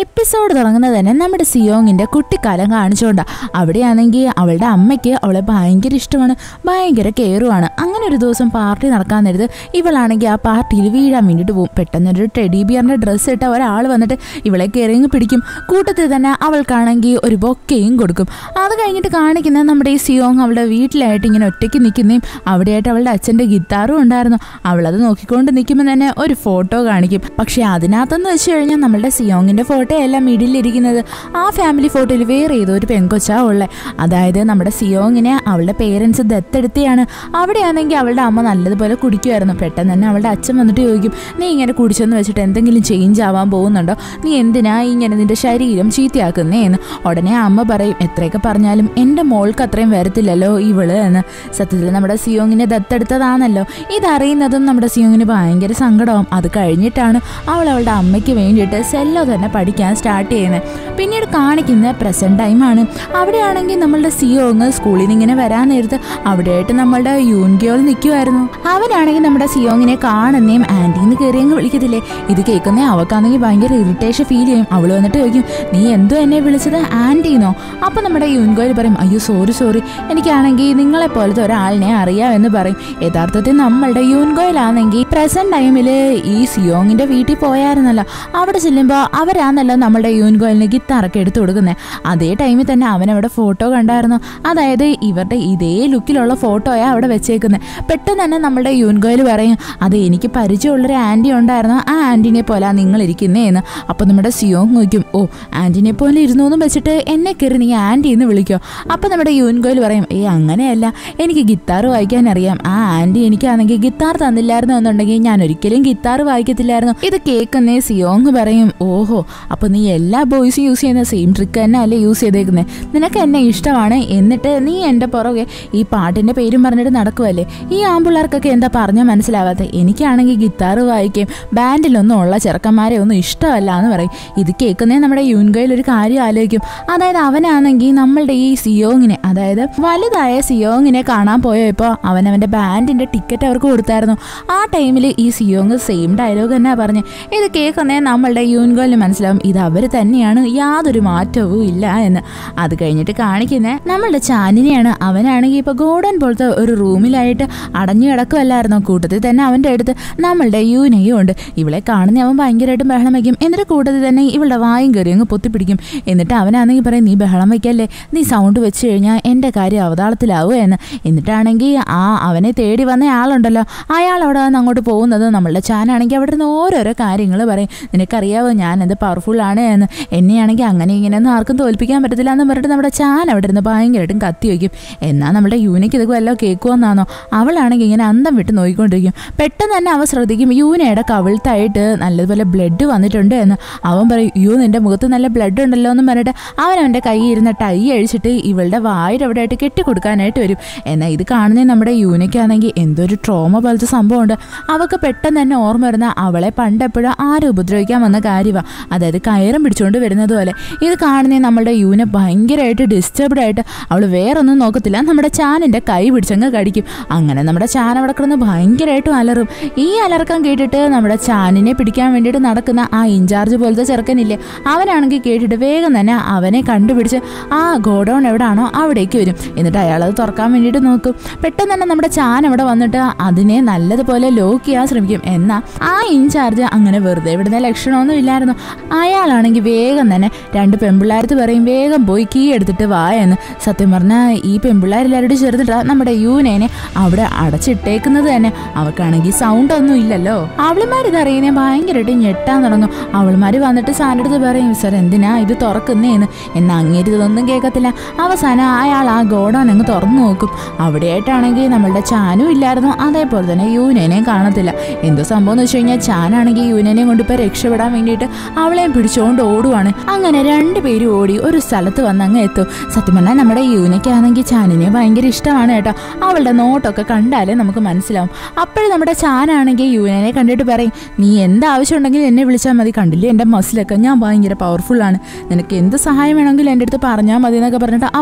Episode തുടങ്ങുന്നത് തന്നെ നമ്മുടെ സിയോങ്ങിന്റെ കുട്ടിക്കാലം കാണിച്ചുകൊണ്ടാ അവിടെയാണെങ്കിൽ അവളുടെ അമ്മയ്ക്ക് അവളെ ഭയങ്കര ഇഷ്ടമാണ് ഭയങ്കര കെയറുമാണ് അങ്ങനെ ഒരു ദിവസം പാർട്ടി നടക്കാൻ നേരത്ത് ഇവളാണെങ്കിൽ ആ പാർട്ടിയിൽ വീഴാൻ വേണ്ടിയിട്ട് പോകും പെട്ടെന്നൊരു ടെഡി ബിയറിന്റെ ഡ്രസ്സ് ഇട്ട ഒരാൾ വന്നിട്ട് ഇവളെ കയറിയങ്ങ് പിടിക്കും കൂട്ടത്തിൽ തന്നെ അവൾക്കാണെങ്കിൽ ഒരു ബൊക്കയും കൊടുക്കും അത് കഴിഞ്ഞിട്ട് കാണിക്കുന്ന നമ്മുടെ ഈ സിയോങ് അവളുടെ വീട്ടിലായിട്ട് ഇങ്ങനെ ഒറ്റയ്ക്ക് നിൽക്കുന്നതും അവിടെയായിട്ട് അവളുടെ അച്ഛൻ്റെ ഗിത്താറും ഉണ്ടായിരുന്നു അവളത് നോക്കിക്കൊണ്ട് നിൽക്കുമ്പോൾ തന്നെ ഒരു ഫോട്ടോ കാണിക്കും പക്ഷേ അതിനകത്തെന്ന് വെച്ച് കഴിഞ്ഞാൽ നമ്മളുടെ സിയോങ്ങിൻ്റെ ഫോട്ടോ അല്ല മിഡിലിരിക്കുന്നത് ആ ഫാമിലി ഫോട്ടോയിൽ വേറെ ഏതോ ഒരു പെങ്കൊച്ചാ ഉള്ളത് അതായത് നമ്മുടെ സിയോങ്ങിനെ അവളുടെ പേരൻസ് ദത്തെടുത്തെയാണ് അവിടെയാണെങ്കിൽ അവളുടെ അമ്മ നല്ലതുപോലെ കുടിക്കുമായിരുന്നു പെട്ടെന്ന് തന്നെ അവളുടെ അച്ഛൻ വന്നിട്ട് ചോദിക്കും നീ ഇങ്ങനെ കുടിച്ചെന്ന് വെച്ചിട്ട് എന്തെങ്കിലും ചേഞ്ച് ആവാൻ പോകുന്നുണ്ടോ നീ എന്തിനാ ഇങ്ങനെ നിന്റെ ശരീരം ചീത്തയാക്കുന്നേ എന്ന് ഉടനെ അമ്മ പറയും എത്രയൊക്കെ പറഞ്ഞാലും എൻ്റെ മോൾക്ക് അത്രയും വരത്തില്ലല്ലോ ഇവള് എന്ന് സത്യത്തിൽ നമ്മുടെ സിയോങ്ങിനെ ദത്തെടുത്തതാണല്ലോ ഇതറിയുന്നതും നമ്മുടെ സിയോങ്ങിന് ഭയങ്കര സങ്കടവും അത് കഴിഞ്ഞിട്ടാണ് അവൾ അവളുടെ അമ്മയ്ക്ക് വേണ്ടിയിട്ട് സെല്ലോ തന്നെ പഠിക്കാൻ സ്റ്റാർട്ട് ചെയ്യുന്നത് പിന്നീട് കാണിക്കുന്ന പ്രസന്റ് ടൈമാണ് അവിടെയാണെങ്കിൽ നമ്മളുടെ സിയോങ് സ്കൂളിൽ നിന്ന് ഇങ്ങനെ വരാൻ നേരത്ത് അവിടെയായിട്ട് നമ്മളുടെ യൂൻഗിയോൾ നിൽക്കുമായിരുന്നു അവനാണെങ്കിൽ നമ്മുടെ സിയോങ്ങിനെ കാണുന്നേയും ആൻറ്റീന്ന് കയറിയങ്ങ് വിളിക്കത്തില്ലേ ഇത് കേൾക്കുന്ന അവക്കാണെങ്കിൽ ഭയങ്കര ഇറിറ്റേഷൻ ഫീൽ ചെയ്യും അവൾ വന്നിട്ട് ചോദിക്കും നീ എന്തോ എന്നെ വിളിച്ചത് ആൻറ്റീന്നോ അപ്പൊ നമ്മുടെ യൂൻഗോയിൽ പറയും അയ്യോ സോറി സോറി എനിക്കാണെങ്കിൽ നിങ്ങളെ പോലത്തെ ഒരാളിനെ അറിയാമെന്ന് പറയും യഥാർത്ഥത്തിൽ നമ്മളുടെ യൂൻഗോയിലാണെങ്കിൽ പ്രസന്റ് ടൈമിൽ ഈ സിയോങ്ങിന്റെ വീട്ടിൽ പോയായിരുന്നല്ലോ അവിടെ ചെല്ലുമ്പോൾ അവരാന്നല്ലോ നമ്മളുടെ യൂൻഗോയിലിന് ഗിത്താറൊക്കെ എടുത്തു കൊടുക്കുന്നത് അതേ ടൈമിൽ തന്നെ അവൻ അവിടെ ഫോട്ടോ കണ്ടായിരുന്നു അതായത് ഇവരുടെ ഇതേ ലുക്കിലുള്ള ഫോട്ടോയാ അവിടെ വെച്ചേക്കുന്നത് പെട്ടെന്ന് തന്നെ നമ്മളുടെ യൂൻഗോയിൽ പറയും അത് എനിക്ക് പരിചയമുള്ളൊരു ആൻറ്റി ഉണ്ടായിരുന്നു ആ ആൻറ്റിനെ പോലെ നിങ്ങൾ ഇരിക്കുന്നേന്ന് അപ്പോൾ നമ്മുടെ സിയോങ് നോക്കും ഓ ആൻറ്റിനെ പോലെ ഇരുന്നു എന്നും വെച്ചിട്ട് എന്നെ കയറി നീ ആൻറ്റി എന്ന് വിളിക്കോ അപ്പോൾ നമ്മുടെ യൂൻഗോയിൽ പറയും ഏ അങ്ങനെയല്ല എനിക്ക് ഗിത്താർ വായിക്കാൻ അറിയാം ആ ആൻറ്റി എനിക്കാണെങ്കിൽ ഗിത്താർ തന്നില്ലായിരുന്നു എന്നുണ്ടെങ്കിൽ ഞാൻ ഒരിക്കലും ഗിത്താർ വായിക്കത്തില്ലായിരുന്നു ഇത് കേൾക്കുന്നേ സിയോങ് പറയും ഓഹോ അപ്പോൾ നീ എല്ലാ ബോയ്സും യൂസ് ചെയ്യുന്ന സെയിം ട്രിക്ക് തന്നെ അല്ലേ യൂസ് ചെയ്തേക്കുന്നത് നിനക്ക് എന്നെ ഇഷ്ടമാണ് എന്നിട്ട് നീ എൻ്റെ പുറകെ ഈ പാട്ടിൻ്റെ പേരും പറഞ്ഞിട്ട് നടക്കുമല്ലേ ഈ ആമ്പിള്ളേർക്കൊക്കെ എന്താ പറഞ്ഞാൽ മനസ്സിലാവാത്ത എനിക്കാണെങ്കിൽ ഗിത്താർ വായിക്കും ബാൻഡിലൊന്നും ഉള്ള ചെറുക്കന്മാരെ ഒന്നും ഇഷ്ടമല്ല എന്ന് പറയും ഇത് കേൾക്കുന്നേ നമ്മുടെ യൂൻഗോയിൽ ഒരു കാര്യം ആലോചിക്കും അതായത് അവനാണെങ്കിൽ നമ്മളുടെ ഈ സിയോങ്ങിനെ അതായത് വലുതായ സിയോങ്ങിനെ കാണാൻ പോയപ്പോൾ അവൻ അവൻ്റെ ബാൻഡിൻ്റെ ടിക്കറ്റ് അവർക്ക് കൊടുത്തായിരുന്നു ആ ടൈമിൽ ഈ സിയോങ് സെയിം ഡയലോഗ് തന്നെ പറഞ്ഞ് ഇത് കേൾക്കുന്നേ നമ്മളുടെ യൂൻഗോലിന് മനസ്സിലാവും ഇത് അവർ തന്നെയാണ് യാതൊരു മാറ്റവും ഇല്ല എന്ന് അത് കഴിഞ്ഞിട്ട് കാണിക്കുന്നത് നമ്മളുടെ ചാനിനെയാണ് അവനാണെങ്കിൽ ഇപ്പോൾ ഗോഡൻ പോലത്തെ ഒരു റൂമിലായിട്ട് അടഞ്ഞു കിടക്കുമല്ലായിരുന്നോ കൂട്ടത്തിൽ തന്നെ അവൻ്റെ അടുത്ത് നമ്മളുടെ യൂനയും ഉണ്ട് ഇവളെ കാണുന്ന അവൻ ഭയങ്കരമായിട്ട് ബഹളം വയ്ക്കും എന്നിട്ട് കൂട്ടത്തിൽ തന്നെ ഇവളുടെ വായും കയറി അങ്ങ് പൊത്തിപ്പിടിക്കും എന്നിട്ട് അവനാണെങ്കിൽ പറയും നീ ബഹളം വയ്ക്കല്ലേ നീ സൗണ്ട് വെച്ച് കഴിഞ്ഞാൽ എൻ്റെ കാര്യം അവതാളത്തിലാവുക എന്ന് എന്നിട്ടാണെങ്കിൽ ആ അവനെ തേടി വന്ന ആളുണ്ടല്ലോ അയാൾ അവിടെ വന്ന് അങ്ങോട്ട് പോകുന്നത് നമ്മളുടെ ചാനാണെങ്കിൽ അവിടെ നിന്ന് ഓരോരോ കാര്യങ്ങൾ പറയും നിനക്കറിയാവോ ഞാൻ എന്ത് പവർഫുൾ ആണ് എന്ന് എന്നെയാണെങ്കിൽ അങ്ങനെ ഇങ്ങനെയൊന്നും ആർക്കും തോൽപ്പിക്കാൻ പറ്റത്തില്ല എന്ന് പറഞ്ഞിട്ട് നമ്മുടെ ചാൻ അവിടെ ഇരുന്ന് ഭയങ്കരമായിട്ടും കത്തി വയ്ക്കും എന്നാൽ നമ്മുടെ യൂനയ്ക്ക് ഇതൊക്കെ വല്ലതും കേൾക്കുമെന്നാണോ അവളാണെങ്കിൽ ഇങ്ങനെ അന്തം വിട്ട് നോക്കിക്കൊണ്ടിരിക്കും പെട്ടെന്ന് തന്നെ അവ ശ്രദ്ധിക്കും യൂനയുടെ കവിൾത്തായിട്ട് നല്ലതുപോലെ ബ്ലഡ് വന്നിട്ടുണ്ട് എന്ന് അവൻ പറയും യൂ നിന്റെ മുഖത്ത് നല്ല ബ്ലഡ് ഉണ്ടല്ലോ എന്ന് പറഞ്ഞിട്ട് അവൻ അവൻ്റെ കൈ ഇരുന്ന ടൈ അഴിച്ചിട്ട് ഇവളുടെ വായുടെ അവിടെ ആയിട്ട് കെട്ടിക്കൊടുക്കാനായിട്ട് വരും എന്നാൽ ഇത് കാണുന്ന നമ്മുടെ യൂനയ്ക്കാണെങ്കിൽ എന്തോ ഒരു ട്രോമ പോലത്തെ സംഭവമുണ്ട് അവൾക്ക് പെട്ടെന്ന് തന്നെ ഓർമ്മ വരുന്ന അവളെ പണ്ടെപ്പോഴും ആരും ഉപദ്രവിക്കാൻ വന്ന കാര്യമാണ് അതായത് കയറും പിടിച്ചുകൊണ്ട് വരുന്നത് പോലെ ഇത് കാണുന്ന നമ്മളുടെ യൂന ഭയങ്കരമായിട്ട് ഡിസ്റ്റർബ്ഡ് ആയിട്ട് അവൾ വേറൊന്നും നോക്കത്തില്ല നമ്മുടെ ചാനിൻ്റെ കൈ പിടിച്ചങ്ങ് കടിക്കും അങ്ങനെ നമ്മുടെ ചാൻ അവിടെ കിടന്ന് ഭയങ്കരമായിട്ടും അലറും ഈ അലർക്കം കേട്ടിട്ട് നമ്മുടെ ചാനിനെ പിടിക്കാൻ വേണ്ടിയിട്ട് നടക്കുന്ന ആ ഇൻചാർജ് പോലത്തെ ചെറുക്കനില്ലേ അവനാണെങ്കിൽ കേട്ടിട്ട് വേഗം തന്നെ അവനെ കണ്ടുപിടിച്ച് ആ ഗോഡൗൺ എവിടാണോ അവിടേക്ക് വരും എന്നിട്ട് അയാൾ അത് തുറക്കാൻ വേണ്ടിയിട്ട് നോക്കും പെട്ടെന്ന് തന്നെ നമ്മുടെ ചാൻ അവിടെ വന്നിട്ട് അതിനെ നല്ലതുപോലെ ലോക്ക് ചെയ്യാൻ ശ്രമിക്കും എന്നാൽ ആ ഇൻചാർജ് അങ്ങനെ വെറുതെ വിടുന്ന ലക്ഷണമൊന്നും ഇല്ലായിരുന്നു അയാളാണെങ്കിൽ വേഗം തന്നെ രണ്ട് പെമ്പിള്ളാരത്ത് പറയും വേഗം പോയി കീ എടുത്തിട്ട് വാ എന്ന് സത്യം പറഞ്ഞാൽ ഈ പെമ്പിള്ളാരെല്ലാവരോടും ചേർന്നിട്ട് നമ്മുടെ യൂനേനെ അവിടെ അടച്ചിട്ടേക്കുന്നത് തന്നെ അവൾക്കാണെങ്കിൽ സൗണ്ട് ഒന്നും ഇല്ലല്ലോ അവളുമാർ ഇതറിയുന്നേ ഭയങ്കരമായിട്ട് ഞെട്ടാൻ തുടങ്ങും അവളുമാർ വന്നിട്ട് സാറിൻ്റെ അടുത്ത് പറയും സർ എന്തിനാ ഇത് തുറക്കുന്നേന്ന് എന്നാൽ അങ്ങേര് ഇതൊന്നും കേൾക്കത്തില്ല അവസാനം അയാൾ ആ ഗോഡൗൺ അങ്ങ് തുറന്നു നോക്കും അവിടെയായിട്ടാണെങ്കിൽ നമ്മളുടെ ചാനും ഇല്ലായിരുന്നു അതേപോലെ തന്നെ യൂനേനെയും കാണത്തില്ല എന്തോ സംഭവം എന്ന് വെച്ച് കഴിഞ്ഞാൽ ചാനാണെങ്കിൽ യൂനേനെയും കൊണ്ട് ഇപ്പോൾ രക്ഷപ്പെടാൻ വേണ്ടിയിട്ട് അവളെയും പിടിച്ചുകൊണ്ട് ഓടുവാണ് അങ്ങനെ രണ്ടുപേരും ഓടി ഒരു സ്ഥലത്ത് വന്ന് അങ്ങ് എത്തും സത്യം പറഞ്ഞാൽ നമ്മുടെ യൂനയ്ക്കാണെങ്കിൽ ചാനിനെ ഭയങ്കര ഇഷ്ടമാണ് കേട്ടോ അവളുടെ നോട്ടൊക്കെ കണ്ടാലേ നമുക്ക് മനസ്സിലാവും അപ്പോഴും നമ്മുടെ ചാനാണെങ്കിൽ യൂനനെ കണ്ടിട്ട് പറയും നീ എന്ത് ആവശ്യം ഉണ്ടെങ്കിലും എന്നെ വിളിച്ചാൽ മതി കണ്ടില്ലേ എൻ്റെ മസിലൊക്കെ ഞാൻ ഭയങ്കര പവർഫുൾ ആണ് നിനക്ക് എന്ത് സഹായം വേണമെങ്കിലും എൻ്റെ അടുത്ത് പറഞ്ഞാൽ മതി എന്നൊക്കെ പറഞ്ഞിട്ട് അവൻ ഭയങ്കര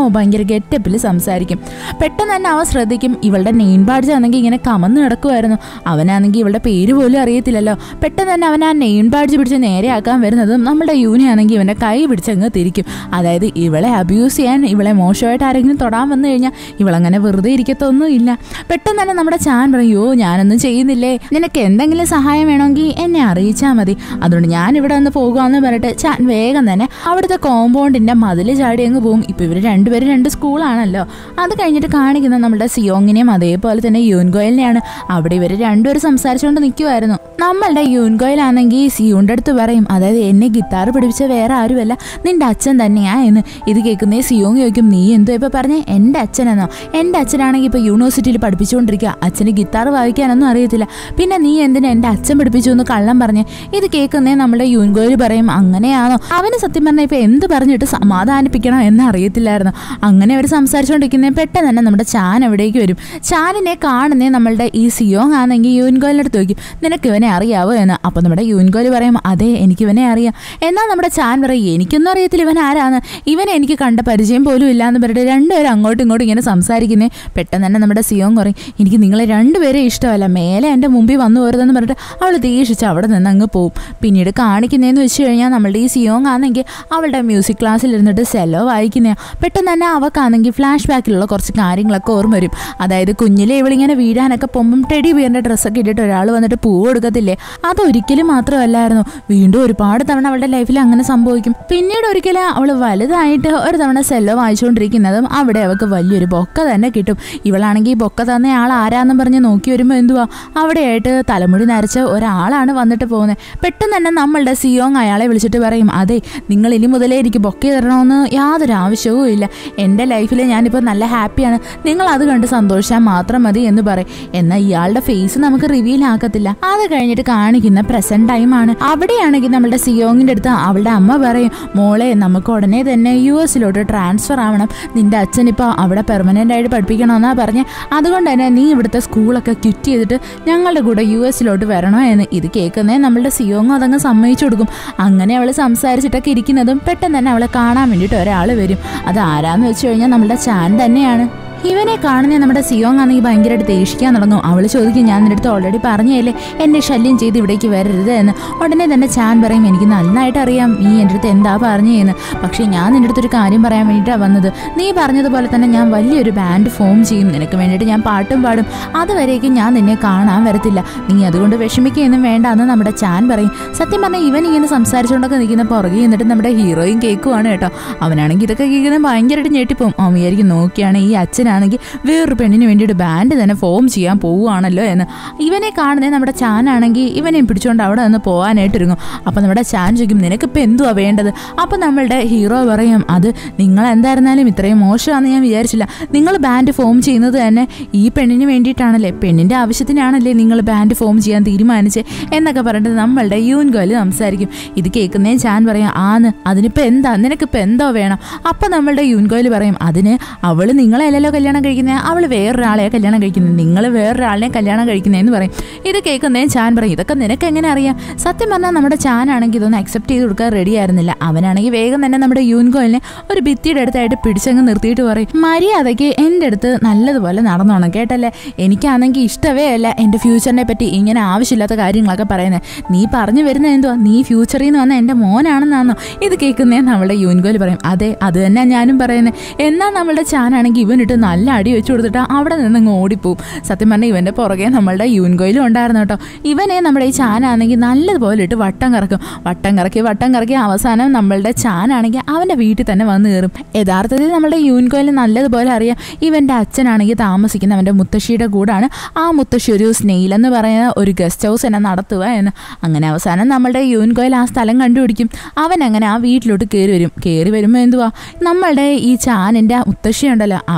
ഗെറ്റപ്പിൽ സംസാരിക്കും പെട്ടെന്ന് തന്നെ അവൻ ശ്രദ്ധിക്കും ഇവളുടെ നെയിൻ ബാഡ്ജ് ആണെങ്കിൽ ഇങ്ങനെ കമന്ന് കിടക്കുമായിരുന്നു അവനാണെങ്കിൽ ഇവളുടെ പേര് പോലും അറിയത്തില്ലല്ലോ പെട്ടെന്ന് തന്നെ അവൻ ആ നെയിൻ ബാഡ്ജ് പിടിച്ച് നേരെയാക്കാൻ വരുന്നതും നമ്മുടെ യൂനി ആണെങ്കിൽ ഇവൻ്റെ കൈ പിടിച്ചങ്ങ് തിരിക്കും അതായത് ഇവളെ അബ്യൂസ് ചെയ്യാൻ ഇവളെ മോശമായിട്ട് ആരെങ്കിലും തൊടാൻ വന്നു കഴിഞ്ഞാൽ ഇവളങ്ങനെ വെറുതെ ഇരിക്കത്തൊന്നുമില്ല പെട്ടെന്ന് തന്നെ നമ്മുടെ ചാൻ പറയോ ഞാനൊന്നും ചെയ്യുന്നില്ലേ നിനക്ക് എന്തെങ്കിലും സഹായം വേണമെങ്കിൽ എന്നെ അറിയിച്ചാൽ മതി അതുകൊണ്ട് ഞാൻ ഇവിടെ വന്ന് പോകുകയെന്ന് പറഞ്ഞിട്ട് ചാൻ വേഗം തന്നെ അവിടുത്തെ കോമ്പൗണ്ടിന്റെ മതിൽ ചാടി അങ്ങ് പോകും ഇപ്പൊ ഇവര് രണ്ടുപേരും രണ്ട് സ്കൂളാണല്ലോ അത് കഴിഞ്ഞിട്ട് കാണിക്കുന്ന നമ്മുടെ സിയോങ്ങിനെയും അതേപോലെ തന്നെ യൂൻഗോയിലിനെയാണ് അവിടെ ഇവര് രണ്ടുപേരും സംസാരിച്ചുകൊണ്ട് നിൽക്കുമായിരുന്നു നമ്മളുടെ യൂൻഗോയിലാണെങ്കിൽ സിയോന്റെ അടുത്ത് പറയും അതായത് എന്നെ ഗിത്താർ പിടിപ്പിച്ച വേറെ ആരുമല്ല നിന്റെ അച്ഛൻ തന്നെയാ എന്ന് ഇത് കേൾക്കുന്നേ സിയോങ് ചോദിക്കും നീ എന്തോ ഇപ്പൊ പറഞ്ഞേ എന്റെ അച്ഛനെന്നോ എന്റെ അച്ഛനാണെങ്കിൽ ഇപ്പൊ യൂണിവേഴ്സിറ്റിയിൽ പഠിപ്പിച്ചുകൊണ്ടിരിക്കുക അച്ഛന് ഗിത്താർ വായിക്കാനൊന്നും അറിയത്തില്ല പിന്നെ നീ എന്തിനാ എന്റെ അച്ഛൻ പഠിപ്പിച്ചു എന്ന് കള്ളം പറഞ്ഞ് ഇത് കേൾക്കുന്നേ നമ്മുടെ യൂൻഗോയിൽ പറയും അങ്ങനെയാണോ അവന് സത്യം പറഞ്ഞാൽ ഇപ്പൊ എന്ത് പറഞ്ഞിട്ട് സമാധാനിപ്പിക്കണം എന്ന് അറിയത്തില്ലായിരുന്നു അങ്ങനെ അവർ സംസാരിച്ചുകൊണ്ടിരിക്കുന്നേ പെട്ടെന്ന് തന്നെ നമ്മുടെ ചാൻ എവിടേക്ക് വരും ചാനിനെ കാണുന്നേ നമ്മളുടെ ഈ സിയോങ് ആണെങ്കിൽ യൂൻഗോലിൻ്റെ അടുത്ത് ചോദിക്കും നിനക്ക് ഇവനെ അറിയാവോ എന്ന് അപ്പോൾ നമ്മുടെ യൂൻഗോല് പറയും അതെ എനിക്ക് ഇവനെ അറിയാം എന്നാൽ നമ്മുടെ ചാൻ പറയും എനിക്കൊന്നും അറിയത്തില്ല ഇവൻ ആരാന്ന് ഇവനെ എനിക്ക് കണ്ട പരിചയം പോലും ഇല്ലാന്ന് പറഞ്ഞിട്ട് രണ്ടുപേരും അങ്ങോട്ടും ഇങ്ങോട്ടും ഇങ്ങനെ സംസാരിക്കുന്നേ പെട്ടെന്ന് തന്നെ നമ്മുടെ സിയോങ് പറയും എനിക്ക് നിങ്ങളെ രണ്ടുപേരെ ഇഷ്ടമല്ല മേലെ എൻ്റെ മുമ്പിൽ വന്നു പോരുതെന്ന് പറഞ്ഞിട്ട് അവൾ ദേഷിച്ച് അവിടെ നിന്ന് അങ്ങ് പോവും പിന്നീട് കാണിക്കുന്നതെന്ന് വെച്ച് കഴിഞ്ഞാൽ നമ്മളുടെ ഈ സിയോങ് ആണെങ്കിൽ അവളുടെ മ്യൂസിക് ക്ലാസ്സിൽ ഇരുന്നിട്ട് സെല്ലോ വായിക്കുന്നതാണ് പെട്ടെന്ന് തന്നെ അവൾക്കാണെങ്കിൽ ഫ്ലാഷ് ബാക്കിലുള്ള കുറച്ച് കാര്യങ്ങളൊക്കെ ഓർമ്മ വരും അതായത് കുഞ്ഞിലെ ഇവളിങ്ങനെ വീഴാനൊക്കെ പോകുമ്പം ടെഡി ബിയറിൻ്റെ ഡ്രസ്സൊക്കെ ഇട്ടിട്ട് ഒരാൾ വന്നിട്ട് പൂവ് കൊടുക്കത്തില്ലേ അതൊരിക്കലും മാത്രമല്ലായിരുന്നു വീണ്ടും ഒരുപാട് തവണ അവളുടെ ലൈഫിൽ അങ്ങനെ സംഭവിക്കും പിന്നീട് ഒരിക്കലും അവൾ വലുതായിട്ട് ഒരു തവണ സെല്ലോ വായിച്ചുകൊണ്ടിരിക്കുന്നതും അവിടെ അവൾക്ക് വലിയൊരു ബൊക്ക തന്നെ കിട്ടും ഇവളാണെങ്കിൽ ഈ ബൊക്ക തന്ന ആൾ ആരാന്നും പറഞ്ഞ് നോക്കി വരുമ്പോൾ എന്തുവാ അവിടെയായിട്ട് തലമുടി നരച്ച ഒരാളാണ് വന്നിട്ട് പോകുന്നത് പെട്ടെന്ന് തന്നെ നമ്മളുടെ സിയോങ് അയാളെ വിളിച്ചിട്ട് പറയും അതെ നിങ്ങൾ ഇനി മുതലേ എനിക്ക് ബൊക്കെ തരണമെന്ന് യാതൊരു ആവശ്യവും ഇല്ല എൻ്റെ ലൈഫിൽ ഞാനിപ്പോൾ നല്ല ഹാപ്പിയാണ് നിങ്ങൾ അത് കണ്ട് സന്തോഷിച്ചാൽ മാത്രം മതി എന്ന് പറയും എന്നാൽ ഇയാളുടെ ഫേസ് നമുക്ക് റിവീൽ ആക്കത്തില്ല അത് കഴിഞ്ഞിട്ട് കാണിക്കുന്ന പ്രസന്റ് ടൈമാണ് അവിടെയാണെങ്കിൽ നമ്മുടെ സിയോങ്ങിൻ്റെ അടുത്ത് അവളുടെ അമ്മ പറയും മോളെ നമുക്ക് ഉടനെ തന്നെ യു എസിലോട്ട് ട്രാൻസ്ഫർ ആവണം നിന്റെ അച്ഛൻ ഇപ്പോൾ അവിടെ പെർമനൻ്റ് ആയിട്ട് പഠിപ്പിക്കണമെന്നാ പറഞ്ഞ് അതുകൊണ്ട് തന്നെ നീ ഇവിടുത്തെ സ്കൂളൊക്കെ ക്വിറ്റ് ചെയ്തിട്ട് ഞങ്ങളുടെ കൂടെ യു എസിലോട്ട് വരണോ എന്ന് ഇത് കേൾക്കുന്നേ നമ്മളുടെ സിയോങ് അതങ്ങ് സമ്മതിച്ചു കൊടുക്കും അങ്ങനെ അവൾ സംസാരിച്ചിട്ടൊക്കെ ഇരിക്കുന്നതും പെട്ടെന്ന് തന്നെ അവളെ കാണാൻ വേണ്ടിയിട്ട് ഒരാൾ വരും അത് ആരാന്ന് വെച്ച് കഴിഞ്ഞാൽ നമ്മളുടെ ചാൻ തന്നെയാണ് ഇവനെ കാണുന്ന നമ്മുടെ സിയോങ് ആണെങ്കിൽ ഭയങ്കരമായിട്ട് ദേഷിക്കാൻ തുടങ്ങും അവൾ ചോദിക്കും ഞാൻ നിന്റെ അടുത്ത് ഓൾറെഡി പറഞ്ഞല്ലേ എന്നെ ശല്യം ചെയ്ത് ഇവിടേക്ക് വരരുത് എന്ന് ഉടനെ തന്നെ ചാൻ പറയും എനിക്ക് നന്നായിട്ട് അറിയാം നീ എൻ്റെ അടുത്ത് എന്താ പറഞ്ഞതെന്ന് പക്ഷേ ഞാൻ നിന്റെ അടുത്തൊരു കാര്യം പറയാൻ വേണ്ടിയിട്ടാണ് വന്നത് നീ പറഞ്ഞതുപോലെ തന്നെ ഞാൻ വലിയൊരു ബാൻഡ് ഫോം ചെയ്യും നിനക്ക് വേണ്ടിയിട്ട് ഞാൻ പാട്ടും പാടും അതുവരേക്കും ഞാൻ നിന്നെ കാണാൻ വരത്തില്ല നീ അതുകൊണ്ട് വിഷമിക്കുകയൊന്നും വേണ്ട എന്ന് നമ്മുടെ ചാൻ പറയും സത്യം പറഞ്ഞാൽ ഇവൻ ഇങ്ങനെ സംസാരിച്ചുകൊണ്ടൊക്കെ നിൽക്കുന്ന പുറകെ എന്നിട്ട് നമ്മുടെ ഹീറോയും കേൾക്കുവാണ് കേട്ടോ അവനാണെങ്കിൽ ഇതൊക്കെ കേൾക്കുന്നത് ഭയങ്കരമായിട്ട് ഞെട്ടിപ്പോവും അവൻ വിചാരിക്കും നോക്കിയാണ് ഈ അച്ഛനാണെങ്കിൽ വേറൊരു പെണ്ണിന് വേണ്ടിയിട്ട് ബാൻഡ് തന്നെ ഫോം ചെയ്യാൻ പോവുകയാണല്ലോ എന്ന് ഇവനെ കാണുന്നത് നമ്മുടെ ചാനാണെങ്കിൽ ഇവനെ പിടിച്ചുകൊണ്ട് അവിടെ നിന്ന് പോകാനായിട്ട് ഒരുങ്ങും അപ്പം നമ്മുടെ ചാൻ ചോദിക്കും നിനക്കിപ്പോൾ എന്തുവാ വേണ്ടത് അപ്പം നമ്മളുടെ ഹീറോ പറയും അത് നിങ്ങൾ എന്തായിരുന്നാലും ഇത്രയും മോശമാണെന്ന് ഞാൻ വിചാരിച്ചില്ല നിങ്ങൾ ബാൻഡ് ഫോം ചെയ്യുന്നത് തന്നെ ഈ പെണ്ണിന് വേണ്ടിയിട്ടാണല്ലേ പെണ്ണിൻ്റെ ആവശ്യത്തിനാണല്ലേ നിങ്ങൾ ബാൻഡ് ഫോം ചെയ്യാൻ തീരുമാനിച്ചേ എന്നൊക്കെ പറഞ്ഞിട്ട് നമ്മളുടെ യൂൻ ഗേൾ സംസാരിക്കും ഇത് കേൾക്കുന്നേ ചാൻ പറയാം ആന്ന് അതിനിപ്പോൾ എന്താ നിനക്കിപ്പോൾ എന്തോ വേണം അപ്പം നമ്മളുടെ യൂൻ ഗേൾ പറയും അതിന് അവൾ നിങ്ങളെയല്ലല്ലോ കല്യാണം കഴിക്കുന്നത് അവൾ വേറൊരാളെ കല്യാണം കഴിക്കുന്നത് നിങ്ങൾ വേറൊരാളിനെ കല്യാണം കഴിക്കുന്നതെന്ന് പറയും ഇത് കേൾക്കുന്നേ ചാൻ പറയും ഇതൊക്കെ നിനക്ക് എങ്ങനെ അറിയാം സത്യം പറഞ്ഞാൽ നമ്മുടെ ചാനാണെങ്കിൽ ഇതൊന്നും അക്സെപ്റ്റ് ചെയ്ത് കൊടുക്കാൻ റെഡി ആയിരുന്നില്ല അവനാണെങ്കിൽ വേഗം തന്നെ നമ്മുടെ യൂൻകോയിലിനെ ഒരു ഭിത്തിയുടെ അടുത്തായിട്ട് പിടിച്ചങ്ങ് നിർത്തിയിട്ട് പറയും മര്യാദയ്ക്ക് എൻ്റെ അടുത്ത് നല്ലതുപോലെ നടന്നോണം കേട്ടല്ലേ എനിക്കാണെങ്കിൽ ഇഷ്ടമേ അല്ല എൻ്റെ ഫ്യൂച്ചറിനെ പറ്റി ഇങ്ങനെ ആവശ്യമില്ലാത്ത കാര്യങ്ങളൊക്കെ പറയുന്നത് നീ പറഞ്ഞു വരുന്നത് എന്തുവാ നീ ഫ്യൂച്ചറിൽ നിന്ന് വന്ന എൻ്റെ മോനാണെന്നാണോ ഇത് കേൾക്കുന്നേ നമ്മുടെ യൂൻകോയിൽ പറയും അതെ അത് തന്നെ ഞാനും പറയുന്നത് എന്നാൽ നമ്മളുടെ ചാനാണെങ്കിൽ ഇവനിട്ട് നല്ല അടി വെച്ച് കൊടുത്തിട്ട് അവിടെ നിന്ന് അങ്ങ് ഓടിപ്പോവും സത്യം പറഞ്ഞാൽ ഇവൻ്റെ പുറകെ നമ്മളുടെ യൂൻകോയിലും ഉണ്ടായിരുന്നു കേട്ടോ ഇവനെ നമ്മുടെ ഈ ചാനാണെങ്കിൽ നല്ലതുപോലെ ഇട്ട് വട്ടം കറക്കും വട്ടം കറക്കി വട്ടം കറക്കി അവസാനം നമ്മളുടെ ചാനാണെങ്കിൽ അവൻ്റെ വീട്ടിൽ തന്നെ വന്ന് കയറും യഥാർത്ഥത്തിൽ നമ്മളുടെ യൂൻകോയിൽ നല്ലതുപോലെ അറിയാം ഇവൻ്റെ അച്ഛനാണെങ്കിൽ താമസിക്കുന്ന അവൻ്റെ മുത്തശ്ശിയുടെ കൂടാണ് ആ മുത്തശ്ശി ഒരു സ്നെയിൽ എന്ന് പറയുന്ന ഒരു ഗസ്റ്റ് ഹൗസ് എന്നെ നടത്തുക എന്ന് അങ്ങനെ അവസാനം നമ്മളുടെ യൂൻകോയിൽ ആ സ്ഥലം കണ്ടുപിടിക്കും അവൻ അങ്ങനെ ആ വീട്ടിലോട്ട് കയറി വരും കയറി വരുമ്പോൾ എന്തുവാ നമ്മളുടെ ഈ ചാനിൻ്റെ മുത്തശ്ശി ഉണ്ടല്ലോ അവരാണെങ്കിൽ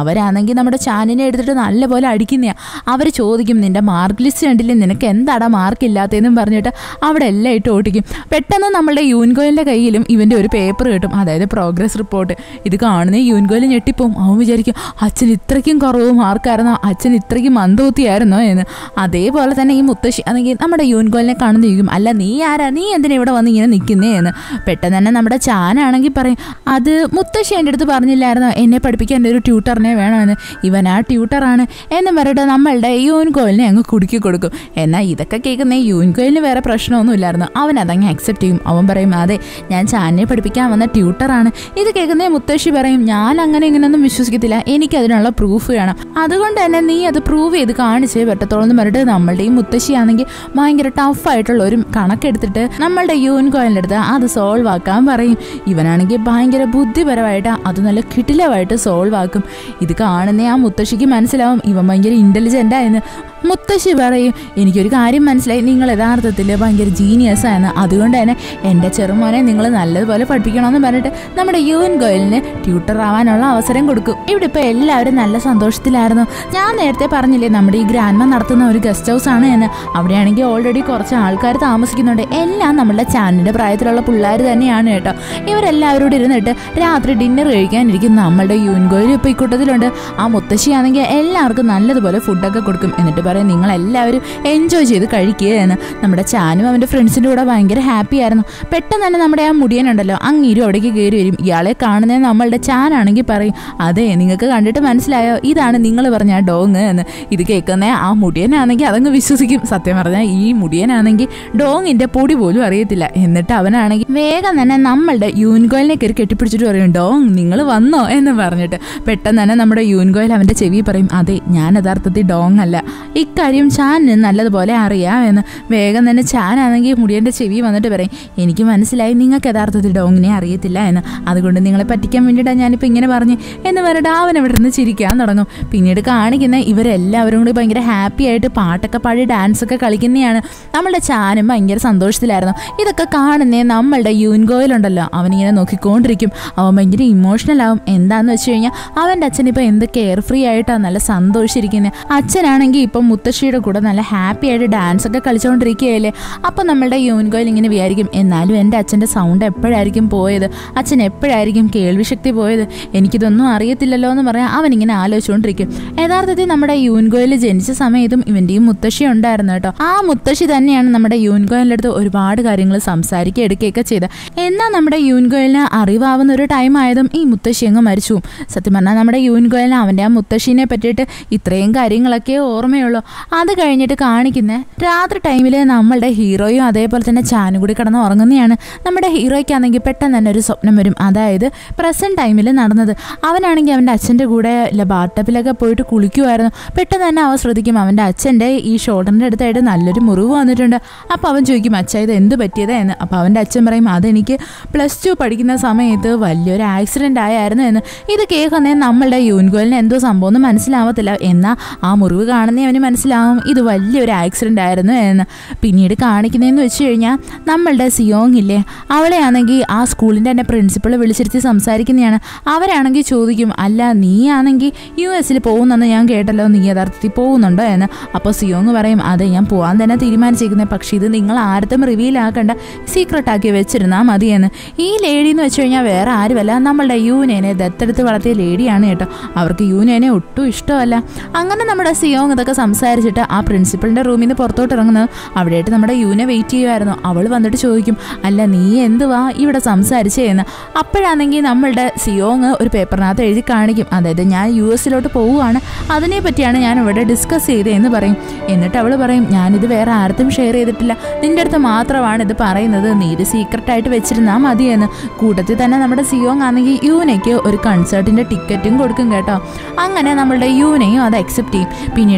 അവരാണെങ്കിൽ നമ്മുടെ ചാനിനെ എടുത്തിട്ട് നല്ലപോലെ അടിക്കുന്നയാ അവർ ചോദിക്കും നിന്റെ മാർക്ക് ലിസ്റ്റ് കണ്ടില്ലേ നിനക്ക് എന്താടാ മാർക്ക് ഇല്ലാത്തതെന്നും പറഞ്ഞിട്ട് അവിടെ എല്ലാം ഇട്ട് ഓട്ടിക്കും പെട്ടെന്ന് നമ്മളുടെ യൂൻഗോയിലിൻ്റെ കയ്യിലും ഇവൻ്റെ ഒരു പേപ്പർ കിട്ടും അതായത് പ്രോഗ്രസ് റിപ്പോർട്ട് ഇത് കാണുന്ന യൂൻഗോയിൽ ഞെട്ടിപ്പോവും അവൻ വിചാരിക്കും അച്ഛൻ ഇത്രയ്ക്കും കുറവ് മാർക്കായിരുന്നോ അച്ഛൻ ഇത്രയ്ക്കും മന്ദബുദ്ധിയായിരുന്നോ എന്ന് അതേപോലെ തന്നെ ഈ മുത്തശ്ശി ആണെങ്കിൽ നമ്മുടെ യൂൻഗോലിനെ കാണുന്ന ചോദിക്കും അല്ല നീ ആരാ നീ എന്തിനാ ഇവിടെ വന്ന് ഇങ്ങനെ നിൽക്കുന്നേ എന്ന് പെട്ടെന്ന് തന്നെ നമ്മുടെ ചാനാണെങ്കിൽ പറയും അത് മുത്തശ്ശി എൻ്റെ അടുത്ത് പറഞ്ഞില്ലായിരുന്നോ എന്നെ പഠിപ്പിക്കാൻ എൻ്റെ ഒരു ട്യൂട്ടറിനെ വേണമെന്ന് ഇവൻ ആ ട്യൂട്ടറാണ് എന്ന് പറഞ്ഞിട്ട് നമ്മളുടെ യൂൻകോയിലിനെ അങ്ങ് കുടുക്കി കൊടുക്കും എന്നാൽ ഇതൊക്കെ കേൾക്കുന്ന യൂൻകോയിലിന് വേറെ പ്രശ്നമൊന്നുമില്ലായിരുന്നു അവൻ അതങ്ങ് അക്സെപ്റ്റ് ചെയ്യും അവൻ പറയും അതെ ഞാൻ ചാനെ പഠിപ്പിക്കാൻ വന്ന ട്യൂട്ടറാണ് ഇത് കേൾക്കുന്ന മുത്തശ്ശി പറയും ഞാൻ അങ്ങനെ ഇങ്ങനെയൊന്നും വിശ്വസിക്കത്തില്ല എനിക്ക് അതിനുള്ള പ്രൂഫ് വേണം അതുകൊണ്ട് തന്നെ നീ അത് പ്രൂവ് ചെയ്ത് കാണിച്ചേ പറ്റത്തോളം എന്ന് പറഞ്ഞിട്ട് നമ്മളുടെ ഈ മുത്തശ്ശിയാണെങ്കിൽ ഭയങ്കര ടഫായിട്ടുള്ള ഒരു കണക്കെടുത്തിട്ട് നമ്മളുടെ യൂൻകോയിലിൻ്റെ അടുത്ത് അത് സോൾവ് ആക്കാൻ പറയും ഇവനാണെങ്കിൽ ഭയങ്കര ബുദ്ധിപരമായിട്ട് അത് നല്ല കിടിലമായിട്ട് സോൾവ് ആക്കും ഇത് കാണുന്ന ആ മുത്തശ്ശിക്ക് മനസ്സിലാവും ഇവൻ ഭയങ്കര ഇൻ്റലിജൻ്റാ എന്ന് മുത്തശ്ശി പറയും എനിക്കൊരു കാര്യം മനസ്സിലായി നിങ്ങൾ യഥാർത്ഥത്തിൽ ഭയങ്കര ജീനിയസ് ആണ് അതുകൊണ്ട് തന്നെ എൻ്റെ ചെറുമോനെ നിങ്ങൾ നല്ലതുപോലെ പഠിപ്പിക്കണമെന്ന് പറഞ്ഞിട്ട് നമ്മുടെ യുവൻ ഗോയലിന് ട്യൂട്ടർ ആവാനുള്ള അവസരം കൊടുക്കും ഇവിടെ ഇപ്പോൾ എല്ലാവരും നല്ല സന്തോഷത്തിലായിരുന്നു ഞാൻ നേരത്തെ പറഞ്ഞില്ലേ നമ്മുടെ ഈ ഗ്രാൻഡ്മ നടത്തുന്ന ഒരു ഗസ്റ്റ് ഹൗസ് ആണ് എന്ന് അവിടെയാണെങ്കിൽ ഓൾറെഡി കുറച്ച് ആൾക്കാർ താമസിക്കുന്നുണ്ട് എല്ലാം നമ്മുടെ ചാനിൻ്റെ പ്രായത്തിലുള്ള പിള്ളേർ തന്നെയാണ് കേട്ടോ ഇവരെല്ലാവരോടും ഇരുന്നിട്ട് രാത്രി ഡിന്നർ കഴിക്കാനിരിക്കും നമ്മളുടെ യുവൻ ഗോയിൽ ഇപ്പോൾ ഇക്കൂട്ടത്തിലുണ്ട് ആ മുത്തശ്ശിയാണെങ്കിൽ എല്ലാവർക്കും നല്ലതുപോലെ ഫുഡൊക്കെ കൊടുക്കും എന്നിട്ട് പറയും നിങ്ങൾ എല്ലാവരും എൻജോയ് ചെയ്ത് കഴിക്കുക എന്ന് നമ്മുടെ ചാനും അവൻ്റെ ഫ്രണ്ട്സിൻ്റെ കൂടെ ഭയങ്കര ഹാപ്പി ആയിരുന്നു പെട്ടെന്ന് തന്നെ നമ്മുടെ ആ മുടിയനുണ്ടല്ലോ അങ്ങീരും അവിടേക്ക് കയറി വരും ഇയാളെ കാണുന്നത് നമ്മളുടെ ചാനാണെങ്കിൽ പറയും അതെ നിങ്ങൾക്ക് കണ്ടിട്ട് മനസ്സിലായോ ഇതാണ് നിങ്ങൾ പറഞ്ഞ ആ ഡോങ് എന്ന് ഇത് കേൾക്കുന്ന ആ മുടിയനാണെങ്കിൽ അതങ്ങ് വിശ്വസിക്കും സത്യം പറഞ്ഞാൽ ഈ മുടിയനാണെങ്കിൽ ഡോങ്ങിൻ്റെ പൊടി പോലും അറിയത്തില്ല എന്നിട്ട് അവനാണെങ്കിൽ വേഗം തന്നെ നമ്മളുടെ യൂൻകോയിലിനെ കയറി കെട്ടിപ്പിടിച്ചിട്ട് പറയും ഡോങ് നിങ്ങൾ വന്നോ എന്ന് പറഞ്ഞിട്ട് പെട്ടെന്ന് തന്നെ നമ്മുടെ യൂൻകോയിൽ അവൻ്റെ ചെവി പറയും അതെ ഞാൻ യഥാർത്ഥത്തിൽ ഡോങ് അല്ല ഇക്കാര്യം ചാനിന് നല്ലതുപോലെ അറിയാം എന്ന് വേഗം തന്നെ ചാനാണെങ്കിൽ മുടിയൻ്റെ ചെവി വന്നിട്ട് പറയും എനിക്ക് മനസ്സിലായി നിങ്ങൾക്ക് യഥാർത്ഥത്തിൽ ഡോങ്ങിനെ അറിയത്തില്ല എന്ന് അതുകൊണ്ട് നിങ്ങളെ പറ്റിക്കാൻ വേണ്ടിയിട്ടാണ് ഞാനിപ്പോൾ ഇങ്ങനെ പറഞ്ഞു എന്ന് പറഞ്ഞിട്ട് അവൻ അവിടെ നിന്ന് ചിരിക്കാൻ തുടങ്ങും പിന്നീട് കാണിക്കുന്ന ഇവരെല്ലാവരും കൂടി ഭയങ്കര ഹാപ്പി ആയിട്ട് പാട്ടൊക്കെ പാടി ഡാൻസൊക്കെ കളിക്കുന്നതാണ് നമ്മളുടെ ചാനും ഭയങ്കര സന്തോഷത്തിലായിരുന്നു ഇതൊക്കെ കാണുന്നേ നമ്മളുടെ യൂൻഗോയിലുണ്ടല്ലോ അവനിങ്ങനെ നോക്കിക്കൊണ്ടിരിക്കും അവൻ ഭയങ്കര ഇമോഷണൽ ആവും എന്താന്ന് വെച്ച് കഴിഞ്ഞാൽ അവൻ്റെ അച്ഛൻ ഇപ്പോൾ എന്ത് കെയർ ഫ്രീ ആയിട്ടാണ് നല്ല സന്തോഷിച്ചിരിക്കുന്നത് അച്ഛനാണെങ്കിൽ ഇപ്പം മുത്തശ്ശിയുടെ കൂടെ നല്ല ഹാപ്പി ആയിട്ട് ഡാൻസ് ഒക്കെ കളിച്ചുകൊണ്ടിരിക്കുകയല്ലേ അപ്പം നമ്മളുടെ യൂൻഗോയിൽ ഇങ്ങനെ വിചാരിക്കും എന്നാലും എൻ്റെ അച്ഛൻ്റെ സൗണ്ട് എപ്പോഴായിരിക്കും പോയത് അച്ഛൻ എപ്പോഴായിരിക്കും കേൾവി ശക്തി പോയത് എനിക്കിതൊന്നും അറിയത്തില്ലല്ലോ എന്ന് പറയാൻ അവനിങ്ങനെ ആലോചിച്ചുകൊണ്ടിരിക്കും യഥാർത്ഥത്തിൽ നമ്മുടെ യൂൻഗോയിൽ ജനിച്ച സമയത്തും ഇവൻ്റെ ഈ മുത്തശ്ശി ഉണ്ടായിരുന്നു കേട്ടോ ആ മുത്തശ്ശി തന്നെയാണ് നമ്മുടെ യൂൻഗോയിലിൻ്റെ അടുത്ത് ഒരുപാട് കാര്യങ്ങൾ സംസാരിക്കുക എടുക്കുകയൊക്കെ ചെയ്ത് എന്നാൽ നമ്മുടെ യൂൻഗോയിലിന് അറിവാവുന്ന ഒരു ടൈം ആയതും ഈ മുത്തശ്ശി അങ്ങ് മരിച്ചു പോകും. സത്യം പറഞ്ഞാൽ നമ്മുടെ യൂൻഗോയിലിന് അവൻ്റെ ആ മുത്തശ്ശീനെ പറ്റിയിട്ട് ഇത്രയും കാര്യങ്ങളൊക്കെ ഓർമ്മയുള്ളൂ അത് കഴിഞ്ഞിട്ട് കാണിക്കുന്ന രാത്രി ടൈമിൽ നമ്മളുടെ ഹീറോയും അതേപോലെ തന്നെ ചാനും കൂടി കിടന്ന് ഉറങ്ങുന്നതാണ് നമ്മുടെ ഹീറോയ്ക്കാണെങ്കിൽ പെട്ടെന്ന് തന്നെ ഒരു സ്വപ്നം വരും അതായത് പ്രസൻറ്റ് ടൈമിൽ നടന്നത് അവനാണെങ്കിൽ അവൻ്റെ അച്ഛൻ്റെ കൂടെ ബാട്ടപ്പിലൊക്കെ പോയിട്ട് കുളിക്കുമായിരുന്നു പെട്ടെന്ന് തന്നെ അവൻ ശ്രദ്ധിക്കും അവൻ്റെ അച്ഛൻ്റെ ഈ ഷോൾഡറിൻ്റെ അടുത്തായിട്ട് നല്ലൊരു മുറിവ് വന്നിട്ടുണ്ട് അപ്പോൾ അവൻ ചോദിക്കും അച്ഛ ഇത് എന്ത് പറ്റിയതാ എന്ന് അപ്പോൾ അവൻ്റെ അച്ഛൻ പറയും അതെനിക്ക് പ്ലസ് ടു പഠിക്കുന്ന സമയത്ത് വലിയൊരു ആക്സിഡൻ്റ് ആയായിരുന്നു എന്ന് ഇത് കേൾക്കുന്നേ നമ്മളുടെ യൂൻഗോലിന് എന്തോ സംഭവം ഒന്നും മനസ്സിലാവത്തില്ല എന്നാൽ ആ മുറിവ് കാണുന്നേ അവന് മനസ്സിലാവും ഇത് വലിയൊരു ആക്സിഡൻ്റ് ആയിരുന്നു എന്ന് പിന്നീട് കാണിക്കുന്നതെന്ന് വെച്ച് കഴിഞ്ഞാൽ നമ്മളുടെ സിയോങ് ഇല്ലേ അവളെയാണെങ്കിൽ ആ സ്കൂളിൻ്റെ തന്നെ പ്രിൻസിപ്പൾ വിളിച്ചിരുത്തി സംസാരിക്കുന്നതാണ് അവരാണെങ്കിൽ ചോദിക്കും അല്ല നീ ആണെങ്കിൽ യു എസിൽ പോകുന്നെന്ന് ഞാൻ കേട്ടല്ലോ നീ യഥാർത്ഥത്തിൽ പോകുന്നുണ്ടോ എന്ന് അപ്പോൾ സിയോങ് പറയും അതെ ഞാൻ പോകാൻ തന്നെ തീരുമാനിച്ചിരിക്കുന്നത് പക്ഷേ ഇത് നിങ്ങൾ ആർത്തും റിവീൽ ആക്കേണ്ട സീക്രട്ട് ആക്കി വെച്ചിരുന്നാൽ മതിയെന്ന് ഈ ലേഡി എന്ന് വെച്ച് കഴിഞ്ഞാൽ വേറെ ആരുമല്ല നമ്മളുടെ യൂനേനെ ദത്തെടുത്ത് വളർത്തിയ ലേഡിയാണ് കേട്ടോ അവർക്ക് യൂനേനെ ഒട്ടും ഇഷ്ടമല്ല അങ്ങനെ നമ്മുടെ സിയോങ് ഇതൊക്കെ സംസാരിച്ചിട്ട് ആ പ്രിൻസിപ്പളിൻ്റെ റൂമിൽ നിന്ന് പുറത്തോട്ട് ഇറങ്ങുന്നത് അവിടെയായിട്ട് നമ്മുടെ യൂനെ വെയിറ്റ് ചെയ്യുമായിരുന്നു അവൾ വന്നിട്ട് ചോദിക്കും അല്ല നീ എന്തുവാ ഇവിടെ സംസാരിച്ചേ എന്ന് അപ്പോഴാണെങ്കിൽ നമ്മളുടെ സിയോങ് ഒരു പേപ്പറിനകത്ത് എഴുതി കാണിക്കും അതായത് ഞാൻ യു എസിലോട്ട് പോവുകയാണ് അതിനെ പറ്റിയാണ് ഞാൻ ഇവിടെ ഡിസ്കസ് ചെയ്തതെന്ന് പറയും എന്നിട്ട് അവൾ പറയും ഞാനിത് വേറെ ആർക്കും ഷെയർ ചെയ്തിട്ടില്ല നിന്റെ അടുത്ത് മാത്രമാണ് ഇത് പറയുന്നത് നീ ഇത് സീക്രട്ടായിട്ട് വെച്ചിരുന്നാൽ മതിയെന്ന് കൂട്ടത്തിൽ തന്നെ നമ്മുടെ സിയോങ് ആണെങ്കിൽ യൂനയ്ക്ക് ഒരു കൺസേർട്ടിൻ്റെ ടിക്കറ്റും കൊടുക്കും കേട്ടോ അങ്ങനെ നമ്മളുടെ യൂനയും അത് അക്സെപ്റ്റ് ചെയ്യും പിന്നീട് കാണിക്കും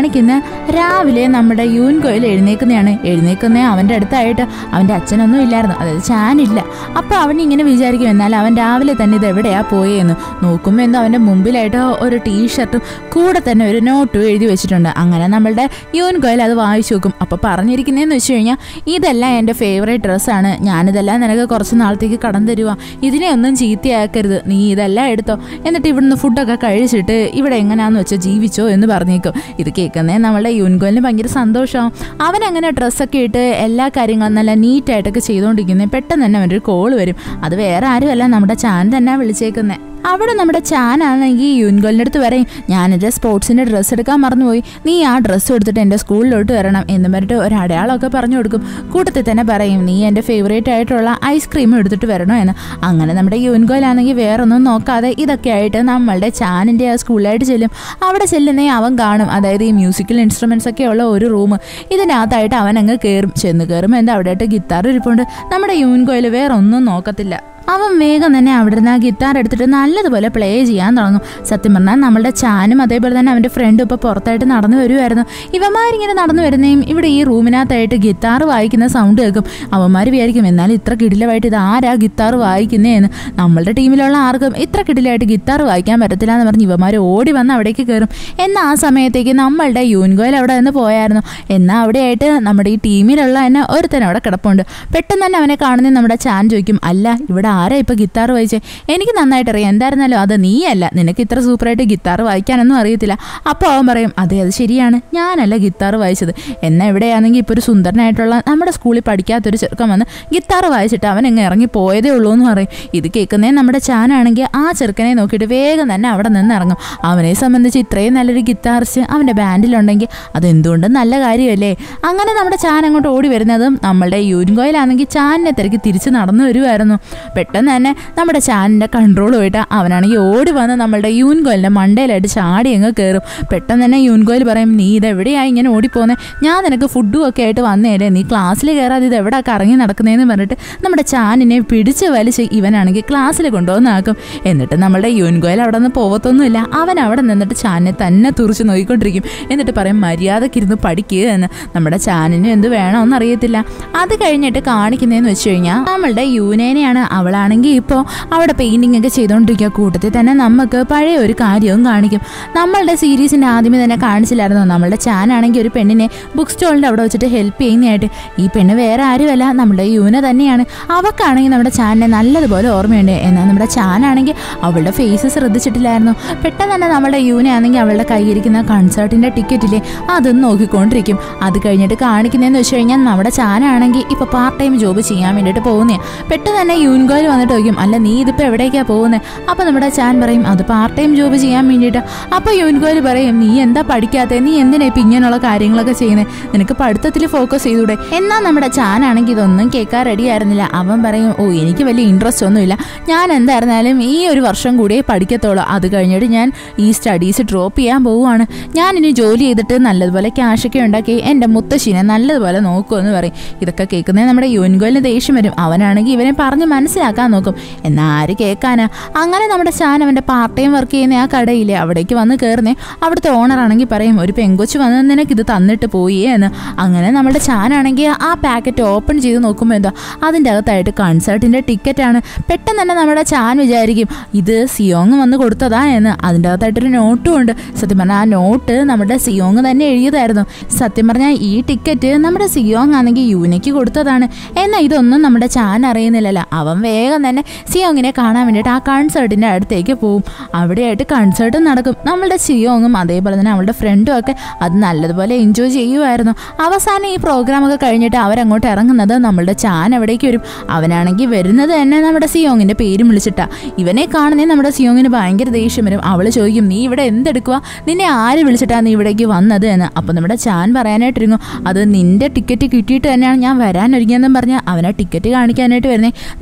കാണിക്കുന്ന രാവിലെ നമ്മുടെ യൂൻ കോയിൽ എഴുന്നേക്കുന്നതാണ് എഴുന്നേക്കുന്ന അവൻ്റെ അടുത്തായിട്ട് അവൻ്റെ അച്ഛനൊന്നും ഇല്ലായിരുന്നു അതായത് ചാനില്ല അപ്പോൾ അവൻ ഇങ്ങനെ വിചാരിക്കും എന്നാൽ അവൻ രാവിലെ തന്നെ ഇത് എവിടെയാ പോയെന്ന് നോക്കുമ്പോൾ എന്തോ അവൻ്റെ മുമ്പിലായിട്ട് ഒരു ടീഷർട്ടും കൂടെ തന്നെ ഒരു നോട്ടും എഴുതി വെച്ചിട്ടുണ്ട് അങ്ങനെ നമ്മളുടെ യൂൻ കോയിൽ അത് വായിച്ചു നോക്കും അപ്പോൾ പറഞ്ഞിരിക്കുന്നതെന്ന് വെച്ച് കഴിഞ്ഞാൽ ഇതെല്ലാം എൻ്റെ ഫേവറേറ്റ് ഡ്രസ്സാണ് ഞാനിതെല്ലാം നിനക്ക് കുറച്ച് നാളത്തേക്ക് കടം തരുക ഇതിനെ ഒന്നും ചീത്തയാക്കരുത് നീ ഇതെല്ലാം എടുത്തോ എന്നിട്ട് ഇവിടുന്ന് ഫുഡൊക്കെ കഴിച്ചിട്ട് ഇവിടെ എങ്ങനെയാന്ന് വെച്ചാൽ ജീവിച്ചോ എന്ന് പറഞ്ഞേക്കും ഇത് കേൾക്കുന്നേ നമ്മളുടെ യൂൻകോലിന് ഭയങ്കര സന്തോഷമാവും അവൻ അങ്ങനെ ഡ്രസ്സൊക്കെ ഇട്ട് എല്ലാ കാര്യങ്ങളും നല്ല നീറ്റായിട്ടൊക്കെ ചെയ്തുകൊണ്ടിരിക്കുന്നത് പെട്ടെന്ന് തന്നെ അവൻ്റെ ഒരു കോൾ വരും അത് വേറെ ആരുമല്ല നമ്മുടെ ചാൻ തന്നെ വിളിച്ചേക്കുന്നത് അവിടെ നമ്മുടെ ചാനാണെങ്കിൽ യൂൻഗോലിൻ്റെ അടുത്ത് പറയും ഞാനെൻ്റെ സ്പോർട്സിൻ്റെ ഡ്രസ്സ് എടുക്കാൻ മറന്നുപോയി നീ ആ ഡ്രസ്സ് എടുത്തിട്ട് എൻ്റെ സ്കൂളിലോട്ട് വരണം എന്ന് പറഞ്ഞിട്ട് ഒരു അടയാളമൊക്കെ പറഞ്ഞു കൊടുക്കും കൂട്ടത്തിൽ തന്നെ പറയും നീ എൻ്റെ ഫേവറേറ്റ് ആയിട്ടുള്ള ഐസ്ക്രീം എടുത്തിട്ട് വരണോ എന്ന് അങ്ങനെ നമ്മുടെ യൂൻഗോയിലാണെങ്കിൽ വേറൊന്നും നോക്കാതെ ഇതൊക്കെ ആയിട്ട് നമ്മളുടെ ചാനിൻ്റെ ആ സ്കൂളിലായിട്ട് ചെല്ലും അവിടെ ചെല്ലുന്നേ അവൻ കാണും അതായത് ഈ മ്യൂസിക്കൽ ഇൻസ്ട്രുമെൻസ് ഒക്കെ ഉള്ള ഒരു റൂം ഇതിനകത്തായിട്ട് അവൻ അങ്ങ് കയറും ചെന്ന് കയറുമ്പോൾ എന്താ അവിടെ ആയിട്ട് ഗിത്താർ ഇരിപ്പുണ്ട് നമ്മുടെ യൂൻഗോയിൽ വേറെ ഒന്നും നോക്കത്തില്ല അവൻ വേഗം തന്നെ അവിടെ നിന്ന് ആ ഗിറ്റാർ എടുത്തിട്ട് നല്ലതുപോലെ പ്ലേ ചെയ്യാൻ തുടങ്ങും സത്യം പറഞ്ഞാൽ നമ്മളുടെ ചാനും അതേപോലെ തന്നെ അവൻ്റെ ഫ്രണ്ടും ഇപ്പോൾ പുറത്തായിട്ട് നടന്നു വരുമായിരുന്നു ഇവന്മാരിങ്ങനെ നടന്നു വരുന്നേയും ഇവിടെ ഈ റൂമിനകത്തായിട്ട് ഗിറ്റാർ വായിക്കുന്ന സൗണ്ട് കേൾക്കും അവന്മാർ വിചാരിക്കും എന്നാൽ ഇത്ര കിടിലമായിട്ട് ഇത് ആരാ ഗിത്താർ വായിക്കുന്നതെന്ന് നമ്മളുടെ ടീമിലുള്ള ആർക്കും ഇത്ര കിടിലായിട്ട് ഗിത്താർ വായിക്കാൻ പറ്റത്തില്ല എന്ന് പറഞ്ഞ് ഇവന്മാർ ഓടി വന്ന് അവിടേക്ക് കയറും എന്നാൽ ആ സമയത്തേക്ക് നമ്മളുടെ യൂൻഗോയിൽ അവിടെ നിന്ന് പോയായിരുന്നു എന്നാൽ അവിടെയായിട്ട് നമ്മുടെ ഈ ടീമിലുള്ള തന്നെ ഒരുത്തൻ അവിടെ കിടപ്പുണ്ട് പെട്ടെന്ന് തന്നെ അവനെ കാണുന്ന നമ്മുടെ ചാൻ ചോദിക്കും അല്ല ഇവിടെ ആരാ ഇപ്പൊ ഗിത്താർ വായിച്ചേ എനിക്ക് നന്നായിട്ട് അറിയാം എന്തായിരുന്നാലും അത് നീയല്ല നിനക്ക് ഇത്ര സൂപ്പറായിട്ട് ഗിത്താർ വായിക്കാനൊന്നും അറിയത്തില്ല അപ്പോൾ അവൻ പറയും അതെ അത് ശരിയാണ് ഞാനല്ല ഗിത്താർ വായിച്ചത് എന്നാൽ എവിടെയാണെങ്കിൽ ഇപ്പോൾ ഒരു സുന്ദരനായിട്ടുള്ള നമ്മുടെ സ്കൂളിൽ പഠിക്കാത്തൊരു ചെറുക്കൻ വന്ന് ഗിത്താർ വായിച്ചിട്ട് അവൻ എങ്ങ് ഇറങ്ങി പോയതേ ഉള്ളൂ എന്ന് പറയും ഇത് കേൾക്കുന്നേ നമ്മുടെ ചാനാണെങ്കിൽ ആ ചെറുക്കനെ നോക്കിയിട്ട് വേഗം തന്നെ അവിടെ നിന്ന് ഇറങ്ങും അവനെ സംബന്ധിച്ച് ഇത്രയും നല്ലൊരു ഗിത്താറിസ്റ്റ് അവൻ്റെ ബാൻഡിലുണ്ടെങ്കിൽ അതെന്തുകൊണ്ടും നല്ല കാര്യമല്ലേ അങ്ങനെ നമ്മുടെ ചാൻ അങ്ങോട്ട് ഓടി വരുന്നതും നമ്മളുടെ യൂരിൻകോയിലാണെങ്കിൽ ചാനിനെ തിരക്കി തിരിച്ച് നടന്നു വരുമായിരുന്നു പെട്ടെന്ന് തന്നെ നമ്മുടെ ചാനിൻ്റെ കൺട്രോൾ പോയിട്ട് അവനാണെങ്കിൽ ഓടി വന്ന് നമ്മളുടെ യൂൻകോയിലിൻ്റെ മണ്ടയിലായിട്ട് ചാടി അങ്ങ് കയറും പെട്ടെന്ന് തന്നെ യൂൻകോയിൽ പറയും നീ ഇതെവിടെയായി ഇങ്ങനെ ഓടിപ്പോകുന്നത് ഞാൻ നിനക്ക് ഫുഡും ഒക്കെ ആയിട്ട് വന്നേരെ നീ ക്ലാസ്സിൽ കയറാതെ ഇത് എവിടെ കറങ്ങി നടക്കുന്നതെന്ന് പറഞ്ഞിട്ട് നമ്മുടെ ചാനിനെ പിടിച്ച് വലിച്ച് ഇവനാണെങ്കിൽ ക്ലാസ്സിൽ കൊണ്ടുവന്നാക്കും എന്നിട്ട് നമ്മളുടെ യൂൻകോയിൽ അവിടെ നിന്ന് പോകത്തൊന്നുമില്ല അവൻ അവിടെ നിന്നിട്ട് ചാനിനെ തന്നെ തുറിച്ച് നോക്കിക്കൊണ്ടിരിക്കും എന്നിട്ട് പറയും മര്യാദക്കിരുന്ന് പഠിക്കുക എന്ന് നമ്മുടെ ചാനിന് എന്ത് വേണമെന്ന് അറിയത്തില്ല അത് കഴിഞ്ഞിട്ട് കാണിക്കുന്നതെന്ന് വെച്ച് കഴിഞ്ഞാൽ നമ്മളുടെ യൂനേനെയാണ് അവളാണെങ്കിൽ ഇപ്പോൾ അവിടെ പെയിൻറ്റിംഗ് ഒക്കെ ചെയ്തുകൊണ്ടിരിക്കുക കൂട്ടത്തിൽ തന്നെ നമുക്ക് പഴയ ഒരു കാര്യവും കാണിക്കും നമ്മളുടെ സീരീസിൻ്റെ ആദ്യമേ തന്നെ കാണിച്ചില്ലായിരുന്നു നമ്മളുടെ ചാനാണെങ്കിൽ ഒരു പെണ്ണിനെ ബുക്ക് സ്റ്റോളിൻ്റെ അവിടെ വെച്ചിട്ട് ഹെൽപ്പ് ചെയ്യുന്നതായിട്ട് ഈ പെണ്ണ് വേറെ ആരുമല്ല നമ്മുടെ യൂന തന്നെയാണ് അവക്കാണെങ്കിൽ നമ്മുടെ ചാനിനെ നല്ലതുപോലെ ഓർമ്മയുണ്ട് എന്നാൽ നമ്മുടെ ചാനാണെങ്കിൽ അവളുടെ ഫേസ് ശ്രദ്ധിച്ചിട്ടില്ലായിരുന്നു പെട്ടെന്ന് തന്നെ നമ്മുടെ യൂനയാണെങ്കിൽ അവളുടെ കയ്യിരിക്കുന്ന കൺസേർട്ടിൻ്റെ ടിക്കറ്റില്ലേ അതൊന്ന് നോക്കിക്കൊണ്ടിരിക്കും അത് കഴിഞ്ഞിട്ട് കാണിക്കുന്നതെന്ന് വെച്ച് കഴിഞ്ഞാൽ നമ്മുടെ ചാനാണെങ്കിൽ ഇപ്പോൾ പാർട്ട് ടൈം ജോബ് ചെയ്യാൻ വേണ്ടിയിട്ട് പോകുന്നതാണ് പെട്ടെന്ന് തന്നെ യൂൻഗോയിൽ വന്നിട്ട് ചോദിക്കും അല്ല നീ ഇതിപ്പോൾ എവിടേക്കാണ് പോകുന്നത് അപ്പോൾ നമ്മുടെ ചാൻ പറയും അത് പാർട്ട് ടൈം ജോബ് ചെയ്യാൻ വേണ്ടിയിട്ട് അപ്പോൾ യൂൻഗോയിൽ പറയും നീ എന്താ പഠിക്കാത്തത് നീ എന്തിനാ ഇപ്പം ഇങ്ങനെയുള്ള കാര്യങ്ങളൊക്കെ ചെയ്യുന്നത് നിനക്ക് പഠിത്തത്തിൽ ഫോക്കസ് ചെയ്തൂടെ എന്നാൽ നമ്മുടെ ചാനാണെങ്കിൽ ഇതൊന്നും കേൾക്കാൻ റെഡി ആയിരുന്നില്ല അവൻ പറയും ഓ എനിക്ക് വലിയ ഇൻട്രസ്റ്റ് ഒന്നുമില്ല ഞാൻ എന്തായിരുന്നാലും ഈ ഒരു വർഷം കൂടിയേ പഠിക്കത്തുള്ളൂ അത് കഴിഞ്ഞിട്ട് ഞാൻ ഈ സ്റ്റഡീസ് ഡ്രോപ്പ് ചെയ്യാൻ പോവുകയാണ് ഞാൻ ഇനി ജോലി ചെയ്തിട്ട് നല്ലതുപോലെ ക്യാഷൊക്കെ ഉണ്ടാക്കി എൻ്റെ മുത്തശ്ശിനെ നല്ലതുപോലെ നോക്കുമെന്ന് പറയും ഇതൊക്കെ കേൾക്കുന്നത് നമ്മുടെ യൂൻഗോലിന് ദേഷ്യം വരും അവനാണെങ്കിൽ ഇവനെ പറഞ്ഞ് മനസ്സിലാക്കാൻ നോക്കും എന്നാൽ ആര് കേൾക്കാനാ അങ്ങനെ നമ്മുടെ ചാൻ അവൻ്റെ പാർട്ട് ടൈം വർക്ക് ചെയ്യുന്ന ആ കടയിലെ അവിടേക്ക് വന്ന് കയറുന്നേ അവിടുത്തെ ഓണറാണെങ്കിൽ പറയും ഒരു പെങ്കൊച്ച് വന്ന് നിനക്ക് ഇത് തന്നിട്ട് പോയി എന്ന് അങ്ങനെ നമ്മുടെ ചാനാണെങ്കിൽ ആ പാക്കറ്റ് ഓപ്പൺ ചെയ്ത് നോക്കുമ്പോൾ എന്താ അതിൻ്റെ അകത്തായിട്ട് കൺസേർട്ടിൻ്റെ ടിക്കറ്റാണ് പെട്ടെന്ന് തന്നെ നമ്മുടെ ചാൻ വിചാരിക്കും ഇത് സിയോങ് വന്ന് കൊടുത്തതാ എന്ന് അതിൻ്റെ അകത്തായിട്ടൊരു നോട്ടും ഉണ്ട് സത്യം പറഞ്ഞാൽ ആ നോട്ട് നമ്മുടെ സിയോങ് തന്നെ എഴുതിയതായിരുന്നു സത്യം പറഞ്ഞാൽ ഈ ടിക്കറ്റ് നമ്മുടെ സിയോങ് ആണെങ്കിൽ യൂനയ്ക്ക് കൊടുത്തതാണ് എന്നാൽ ഇതൊന്നും നമ്മുടെ ചാൻ അറിയുന്നില്ലല്ലോ അവൻ വേഗം തന്നെ സിയോങ്ങിനെ കാണാൻ വേണ്ടിയിട്ട് ആ കൺസേർട്ടിൻ്റെ അടുത്തേക്ക് പോവും അവിടെയായിട്ട് കൺസേർട്ടും നടക്കും നമ്മളുടെ സിയോങ്ങും അതേപോലെ തന്നെ അവളുടെ ഫ്രണ്ടും ഒക്കെ അത് നല്ലതുപോലെ എൻജോയ് ചെയ്യുമായിരുന്നു അവസാനം ഈ പ്രോഗ്രാമൊക്കെ കഴിഞ്ഞിട്ട് അവരങ്ങോട്ട് ഇറങ്ങുന്നത് നമ്മളുടെ ചാൻ എവിടേക്ക് വരും അവനാണെങ്കിൽ വരുന്നത് തന്നെ നമ്മുടെ സിയോങ്ങിൻ്റെ പേരും വിളിച്ചിട്ടാ ഇവനെ കാണുന്നേ നമ്മുടെ സിയോങ്ങിന് ഭയങ്കര ദേഷ്യം വരും അവൾ ചോദിക്കും നീ ഇവിടെ എന്തെടുക്കുക നിന്നെ ആര് വിളിച്ചിട്ടാ നീ ഇവിടേക്ക് വന്നത് എന്ന് അപ്പോൾ നമ്മുടെ ചാൻ പറയാനായിട്ടിരുന്നു അത് നിന്റെ ടിക്കറ്റ് കിട്ടിയിട്ട് തന്നെയാണ് ഞാൻ വരാൻ ഒരുങ്ങിയെന്നും പറഞ്ഞ് അവനെ ടിക്കറ്റ് കാണിക്കാനായിട്ട് വരുന്നേ നമ്മുടെ സിയോ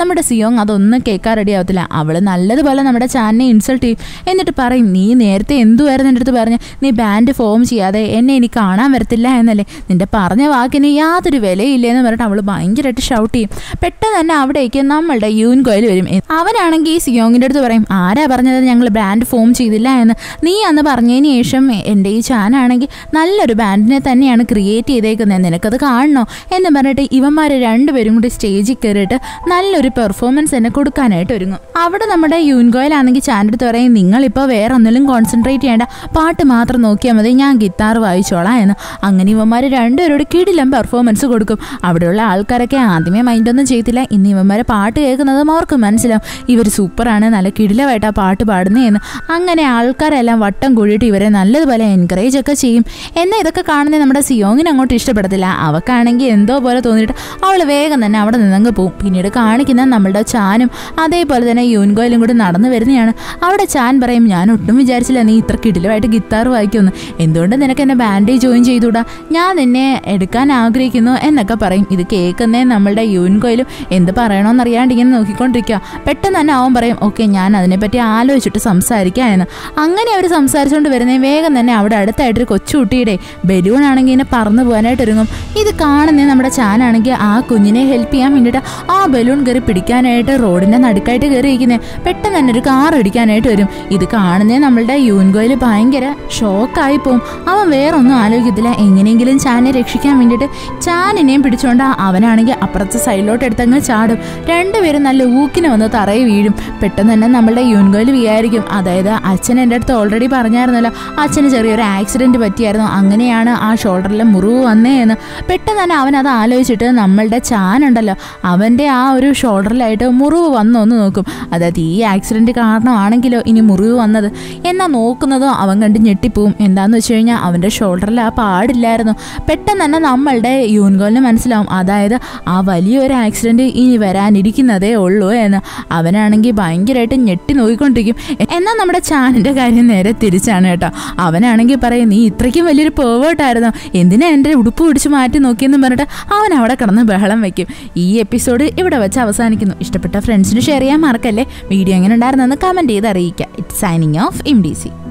സിയോങ് അതൊന്നും കേൾക്കാൻ റെഡി ആവത്തില്ല അവള് നല്ലതുപോലെ നമ്മുടെ ചാനലിനെ ഇൻസൾട്ട് ചെയ്യും എന്നിട്ട് പറയും നീ നേരത്തെ എന്തുവായിരുന്നു എൻ്റെ അടുത്ത് പറഞ്ഞ് നീ ബാൻഡ് ഫോം ചെയ്യാതെ എന്നെ ഇനി കാണാൻ വരത്തില്ല എന്നല്ലേ നിന്റെ പറഞ്ഞ വാക്കിന് യാതൊരു വിലയില്ലെന്ന് പറഞ്ഞിട്ട് അവൾ ഭയങ്കരമായിട്ട് ഷൗട്ട് ചെയ്യും പെട്ടെന്ന് തന്നെ അവിടേക്ക് നമ്മളുടെ യൂൻ കോയിൽ വരും അവനാണെങ്കിൽ ഈ സിയോങ്ങിൻ്റെ അടുത്ത് പറയും ആരാ പറഞ്ഞത് ഞങ്ങൾ ബാൻഡ് ഫോം ചെയ്തില്ല എന്ന് നീ അന്ന് പറഞ്ഞതിന് ശേഷം എൻ്റെ ഈ ചാനാണെങ്കിൽ നല്ലൊരു ബാൻഡിനെ തന്നെയാണ് ക്രിയേറ്റ് ചെയ്തേക്കുന്നത് നിനക്കത് കാണണോ എന്ന് പറഞ്ഞിട്ട് ഇവന്മാർ രണ്ടുപേരും കൂടി സ്റ്റേജിൽ കയറിയിട്ട് നല്ലൊരു പെർഫോമൻസ് തന്നെ കൊടുക്കാനായിട്ട് ഒരുങ്ങും അവിടെ നമ്മുടെ യൂൻഗോയിലാണെങ്കിൽ ചാൻ്റെ അടുത്ത് പറയും നിങ്ങളിപ്പോൾ വേറെ ഒന്നിലും കോൺസെൻട്രേറ്റ് ചെയ്യേണ്ട പാട്ട് മാത്രം നോക്കിയാൽ മതി ഞാൻ ഗിത്താർ വായിച്ചോളാം എന്ന് അങ്ങനെ ഇവന്മാർ രണ്ടുപേരോട് കിടിലം പെർഫോമൻസ് കൊടുക്കും അവിടെയുള്ള ആൾക്കാരൊക്കെ ആദ്യമേ മൈൻഡൊന്നും ചെയ്തില്ല ഇന്ന് ഇവന്മാരെ പാട്ട് കേൾക്കുന്നതും അവർക്ക് മനസ്സിലാവും ഇവർ സൂപ്പറാണ് നല്ല കിടിലമായിട്ട് ആ പാട്ട് പാടുന്നതെന്ന് അങ്ങനെ ആൾക്കാരെല്ലാം വട്ടം കൂടിയിട്ട് ഇവരെ നല്ലതുപോലെ എൻകറേജ് ഒക്കെ ചെയ്യും എന്നാൽ ഇതൊക്കെ കാണുന്നത് നമ്മുടെ സിയോങ്ങിന് അങ്ങോട്ട് ഇഷ്ടപ്പെടത്തില്ല അവക്കാണെങ്കിൽ എന്തോ പോലെ തോന്നിയിട്ട് അവൾ വേഗം തന്നെ അവിടെ നിന്നങ്ങ് പോവും പിന്നീട് കാണിക്കുന്ന നമ്മളുടെ ചാനും അതേപോലെ തന്നെ യൂൻഗോയിലും കൂടി നടന്നു വരുന്നതാണ് അവിടെ ചാൻ പറയും ഞാൻ ഒട്ടും വിചാരിച്ചില്ല നീ ഇത്ര കിടിലമായിട്ട് ഗിത്താർ വായിക്കുമെന്ന് എന്തുകൊണ്ട് നിനക്ക് എന്നെ ബാൻഡ് ജോയിൻ ചെയ്തുകൂടാ ഞാൻ നിന്നെ എടുക്കാൻ ആഗ്രഹിക്കുന്നു എന്നൊക്കെ പറയും ഇത് കേൾക്കുന്നേ നമ്മളുടെ യൂൻകോയിലും എന്ത് പറയണമെന്ന് അറിയാണ്ട് ഇങ്ങനെ നോക്കിക്കൊണ്ടിരിക്കുക പെട്ടെന്ന് തന്നെ അവൻ പറയും ഓക്കെ ഞാൻ അതിനെപ്പറ്റി ആലോചിച്ചിട്ട് സംസാരിക്കാം എന്ന് അങ്ങനെ അവർ സംസാരിച്ചുകൊണ്ട് വരുന്നേ വേഗം തന്നെ അവിടെ അടുത്തായിട്ടൊരു കൊച്ചുകുട്ടിയുടെ ബലൂൺ ആണെങ്കിൽ ഇങ്ങനെ പറന്നു പോകാനായിട്ട് ഒരുങ്ങും ഇത് കാണുന്നേ നമ്മുടെ ചാനാണെങ്കിൽ ആ കുഞ്ഞിനെ ഹെൽപ്പ് ചെയ്യാൻ വേണ്ടിയിട്ട് ആ ബലൂൺ കയറി പിടിക്കാനായിട്ട് റോഡിന്റെ നടുക്കായിട്ട് കയറി ഇരിക്കുന്നത് പെട്ടെന്ന് തന്നെ ഒരു കാർ ഇടിക്കാനായിട്ട് വരും ഇത് കാണുന്നേ നമ്മളുടെ യൂൻഗോയിൽ ഭയങ്കര ഷോക്കായി പോവും അവൻ വേറൊന്നും ആലോചിക്കത്തില്ല എങ്ങനെയെങ്കിലും ചാനെ രക്ഷിക്കാൻ വേണ്ടിയിട്ട് ചാനിനെയും പിടിച്ചോണ്ട് അവനാണെങ്കിൽ അപ്പുറത്തെ സൈഡിലോട്ട് എടുത്തങ്ങ് ചാടും രണ്ടുപേരും നല്ല ഊക്കിന് വന്ന് തറയിൽ വീഴും പെട്ടെന്ന് തന്നെ നമ്മളുടെ യൂൻഗോയിൽ വിചാരിക്കും അതായത് അച്ഛൻ എൻ്റെ അടുത്ത് ഓൾറെഡി പറഞ്ഞായിരുന്നല്ലോ അച്ഛന് ചെറിയൊരു ആക്സിഡന്റ് പറ്റിയായിരുന്നു അങ്ങനെയാണ് ആ ഷോൾഡറിലെ മുറിവ് വന്നേ എന്ന് പെട്ടെന്ന് തന്നെ അവൻ അത് ആലോചിച്ചിട്ട് നമ്മളുടെ ചാനുണ്ടല്ലോ അവൻ്റെ ആ ഒരു ഷോൾഡറിലായിട്ട് മുറിവ് വന്നോ എന്ന് നോക്കും അതായത് ഈ ആക്സിഡന്റ് കാരണമാണെങ്കിലോ ഇനി മുറിവ് വന്നത് എന്നാൽ നോക്കുന്നതോ അവൻ കണ്ട് ഞെട്ടിപ്പോവും എന്താന്ന് വെച്ച് കഴിഞ്ഞാൽ അവൻ്റെ ഷോൾഡറിൽ ആ പാടില്ലായിരുന്നു പെട്ടെന്ന് തന്നെ നമ്മളുടെ യൂൻഗോലിന് മനസ്സിലാവും അതായത് ആ വലിയൊരു ആക്സിഡന്റ് ഇനി വരാനിരിക്കുന്നതേ ഉള്ളൂ എന്ന് അവനാണെങ്കിൽ ഭയങ്കരമായിട്ട് ഞെട്ടി നോക്കിക്കൊണ്ടിരിക്കും എന്നാൽ നമ്മുടെ ചാനിൻ്റെ കാര്യം നേരെ തിരിച്ചാണ് കേട്ടോ അവനാണെങ്കിൽ പറയും നീ ഇത്രയ്ക്കും വലിയൊരു പേവേർട്ടായിരുന്നു എന്തിനാ എൻ്റെ ഉടുപ്പ് പിടിച്ച് മാറ്റി നോക്കിയെന്ന് പറഞ്ഞിട്ട് അവൻ അവിടെ കിടന്ന് ബഹളം വെക്കും ഈ എപ്പിസോഡ് ഇവിടെ വെച്ച് അവസാനിക്കുന്നു ഇഷ്ടപ്പെട്ട ഫ്രണ്ട്സിന് ഷെയർ ചെയ്യാൻ മറക്കല്ലേ വീഡിയോ എങ്ങനെ ഉണ്ടായിരുന്നെന്ന് കമൻറ്റ് ചെയ്ത് അറിയിക്കുക it signing off M D C